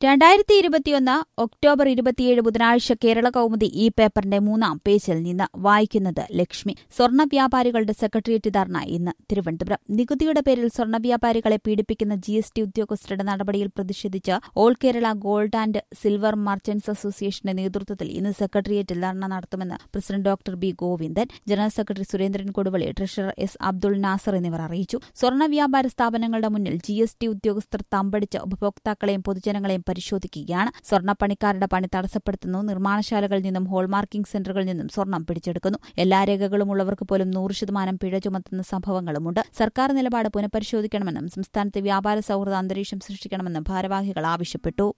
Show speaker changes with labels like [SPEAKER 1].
[SPEAKER 1] രണ്ടായിരത്തി ഇരുപത്തിയൊന്ന് ഒക്ടോബർ ഇരുപത്തിയേഴ് ബുധനാഴ്ച കേരള കൗമുദി ഈ പേപ്പറിന്റെ മൂന്നാം പേജിൽ നിന്ന് വായിക്കുന്നത് ലക്ഷ്മി സ്വർണ്ണ വ്യാപാരികളുടെ സെക്രട്ടേറിയറ്റ് ധർണ ഇന്ന് തിരുവനന്തപുരം നികുതിയുടെ പേരിൽ സ്വർണ്ണ വ്യാപാരികളെ പീഡിപ്പിക്കുന്ന ജി എസ് ടി ഉദ്യോഗസ്ഥരുടെ നടപടിയിൽ പ്രതിഷേധിച്ച് all Kerala gold and silver merchants അസോസിയേഷന്റെ നേതൃത്വത്തിൽ ഇന്ന് സെക്രട്ടേറിയറ്റിൽ ധർണ നടത്തുമെന്ന് president doctor B Govindan general secretary Surendran Koduvally treasurer S Abdul Nasser എന്നിവർ അറിയിച്ചു സ്വർണ്ണ വ്യാപാര സ്ഥാപനങ്ങളുടെ മുന്നിൽ ജി എസ് ടി ഉദ്യോഗസ്ഥർ തമ്പടിച്ച് ഉപഭോക്താക്കളെയും പൊതുജനങ്ങളെയും പരിശോധിക്കുകയാണ് സ്വർണ്ണപ്പണിക്കാരുടെ പണി തടസ്സപ്പെടുത്തുന്നു നിർമ്മാണശാലകളിൽ നിന്നും ഹോൾമാർക്കിംഗ് സെന്ററുകളിൽ നിന്നും സ്വർണം പിടിച്ചെടുക്കുന്നു എല്ലാ രേഖകളും ഉള്ളവർക്ക് പോലും നൂറ് ശതമാനം പിഴ ചുമത്തുന്ന സംഭവങ്ങളുമുണ്ട് സർക്കാർ നിലപാട് പുനഃപരിശോധിക്കണമെന്നും സംസ്ഥാനത്ത് വ്യാപാര സൌഹൃദ അന്തരീക്ഷം സൃഷ്ടിക്കണമെന്നും ഭാരവാഹികൾ ആവശ്യപ്പെട്ടു